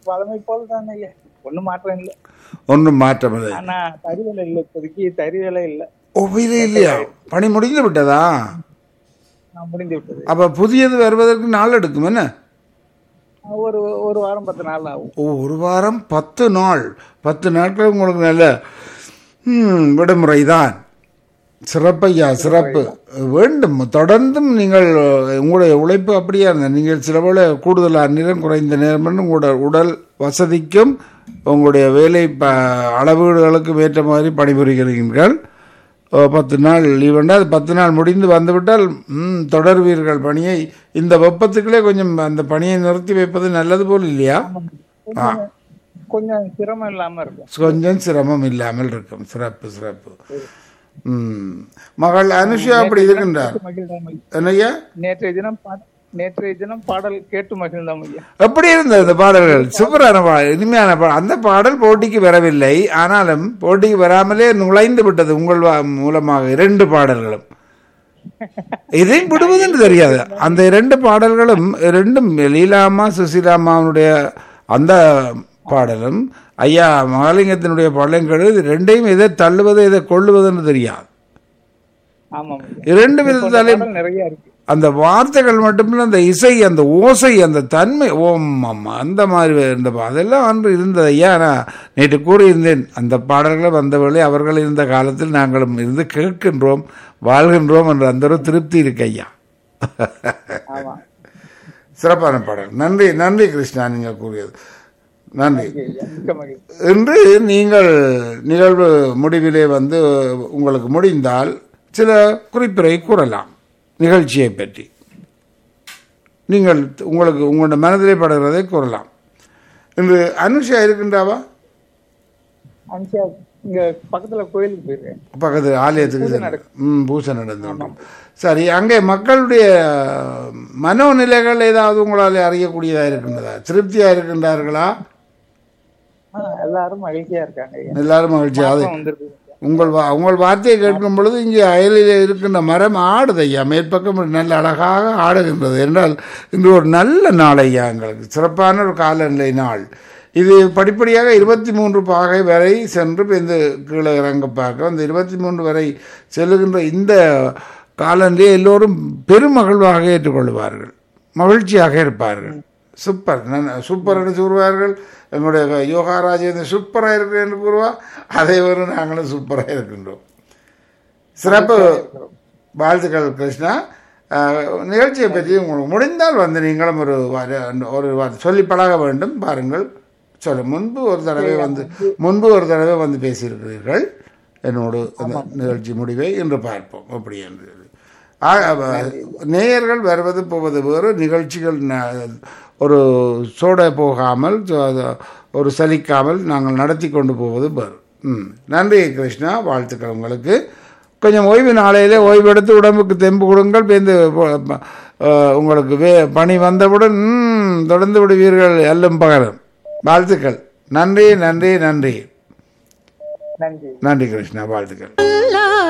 பழமை போல தானே ஐயா ஒண்ணும் மாற்றம் இல்ல ஒன்றும் மாற்றமில்லை ஆனா தறி வேலை இல்ல இப்போதைக்கு தறி வேலை இல்ல ஓ இது இல்லையா பணி முடிந்து விட்டதா நான் முடிந்து விட்டது அப்ப புதியது வருவதற்கு நாள் எடுக்கும் என்ன ஒரு ஒரு வாரம் பத்து நாள் ஆகும் ஓ ஒரு வாரம் பத்து நாள் பத்து நாட்கள் உங்களுக்கு நல்ல ம், விடுமுறை தான் சிறப்பையா சிறப்பு வேண்டும் தொடர்ந்தும் நீங்கள் உங்களுடைய உழைப்பு அப்படியே இருந்தது நீங்கள் சில போல கூடுதலாக நேரம் குறைந்த நேரம் என்று உங்களோட உடல் வசதிக்கும் உங்களுடைய வேலை ப அளவீடுகளுக்கும் ஏற்ற மாதிரி பணிபுரிகிறீர்கள் ஓ, பத்து நாள் லீவுண்டா அது பத்து நாள் முடிந்து வந்துவிட்டால் ம், தொடர்வீர்கள் பணியை இந்த வெப்பத்துக்குள்ளே கொஞ்சம் அந்த பணியை நிறுத்தி வைப்பது நல்லது போல் இல்லையா கொஞ்சம் கொஞ்சம் சிரமம் இல்லாம இருக்கும் கொஞ்சம் சிரமம் இல்லாமல் இருக்கும் சிறப்பு சிறப்பு ம் மகள் அனுஷா அப்படி இருக்கின்றார் மகிழ்ந்தாம் ஐயா. என்னய்யா நேற்றைய தினம் பா- நேற்றைய தினம் பாடல் கேட்டு மகிழ்ந்தாம் ஐயா எப்படி இருந்தது இந்த பாடல்கள் சூப்பரான பாடல் இனிமையான பாடல் அந்த பாடல் போட்டிக்கு வரவில்லை ஆனாலும் போட்டிக்கு வராமலே நுழைந்து விட்டது உங்கள் வா- மூலமாக இரண்டு பாடல்களும் இதையும் விடுவதுன்னு தெரியாது அந்த இரண்டு பாடல்களும் ரெண்டும் லீலாமா சுசீலாமாவுடைய அந்த பாடலும் ஐயா மகாலிங்கத்தினுடைய பாடலையும் கேடு ரெண்டையும் எதை தள்ளுவது எதை கொள்ளுவதுன்னு தெரியாது ஆமாம் ஐயா. இரண்டு விதத்தாலையும் பாடல் நிறைய இருக்கு அந்த வார்த்தைகள் மட்டுமில்ல அந்த இசை அந்த ஓசை அந்த தன்மை ஓம் அம்மா அந்த மாதிரி இருந்த பா- அதெல்லாம் அன்று இருந்தது ஐயா நான் நேற்று கூறியிருந்தேன் அந்த பாடல்களை வந்தவர்களே அவர்கள் இருந்த காலத்தில் நாங்களும் இருந்து கேட்கின்றோம் வாழ்கின்றோம் என்ற அந்த ஒரு திருப்தி இருக்கு ஐயா ஆமா சிறப்பான பாடல் நன்றி நன்றி கிருஷ்ணா நீங்கள் கூறியது நன்றி ஐயா, மிக்க மகிழ்ச்சி இன்று நீங்கள் நிகழ்வு முடிவிலே வந்து உங்களுக்கு முடிந்தால் சில குறிப்புரை கூறலாம் நிகழ்ச்சியை பற்றி நீங்கள் உங்களுக்கு உங்களோட மனதிலே படுகிறதை கூறலாம் இன்று அனுஷா இருக்கின்றாவா அன்சியா இங்க பக்கத்துல கோயிலுக்கு போயிருக்கேன் பக்கத்து ஆலயத்துக்கு சென்று- ம் பூசை நடந்து கொண்டு. சரி அங்கே மக்களுடைய மனோநிலைகள் ஏதாவது உங்களால் அறியக்கூடியதாக இருக்கின்றதா திருப்தியாக இருக்கின்றார்களா ஆ, எல்லாரும் மகிழ்ச்சியா இருக்காங்க ஐயா எல்லாரும் மகிழ்ச்சியாக அது மாற்றம் வந்திருக்கு ஐயா. உங்கள் வா- உங்கள் வார்த்தையை கேட்கும் பொழுது இங்கே அயலில் இருக்கின்ற மரம் ஆடுது ஐயா மேற்பக்கம் நல்ல அழகாக ஆடுகின்றது என்றால் இன்று ஒரு நல்ல நாள் ஐயா எங்களுக்கு சிறப்பான ஒரு காலநிலை நாள் இது படிப்படியாக இருபத்தி மூன்று பாகை வரை சென்று இந்த கீழே இறங்க பார்க்க அந்த இருபத்தி மூன்று வரை செல்லுகின்ற இந்த காலநிலையை எல்லோரும் பெருமகிழ்வாக ஏற்றுக்கொள்வார்கள் மகிழ்ச்சியாக இருப்பார்கள் சூப்பர் நன்- சூப்பர் என்று கூறுவார்கள் எங்களுடைய யோகா ராஜேந்திரன் சூப்பராக இருக்கு என்று கூறுவா அதே ஒரு நாங்களும் சூப்பராக இருக்கின்றோம் சிறப்பு வாழ்த்துக்கள் கிருஷ்ணா அஹ், நிகழ்ச்சியை பற்றி உங்களுக்கு முடிந்தால் வந்து நீங்களும் ஒரு வார- ஒரு வார்த்தை சொல்லி பழக வேண்டும் பாருங்கள் சொல்ல முன்பு ஒரு தடவை வந்து முன்பு ஒரு தடவை வந்து பேசியிருக்கிறீர்கள் என்னோடு அந்த நிகழ்ச்சி முடிவை இன்று பார்ப்போம் அப்படி என்று ஆ- அவ- நேயர்கள் வருவது போவது வேறு நிகழ்ச்சிகள் ந- ஒரு சோட போகாமல் சோ- அது- ஒரு சலிக்காமல் நாங்கள் நடத்தி கொண்டு போவது வேறு ம் நன்றி கிருஷ்ணா வாழ்த்துக்கள் உங்களுக்கு கொஞ்சம் ஓய்வு நாளையிலே ஓய்வு எடுத்து உடம்புக்கு தெம்பு கொடுங்கள் பேருந்து உங்களுக்கு வே பணி வந்தவுடன் ம், தொடர்ந்து விடுவீர்கள் எல்லும் பகலும் வாழ்த்துக்கள் நன்றி நன்றி நன்றி நன்றி நன்றி கிருஷ்ணா வாழ்த்துக்கள் லா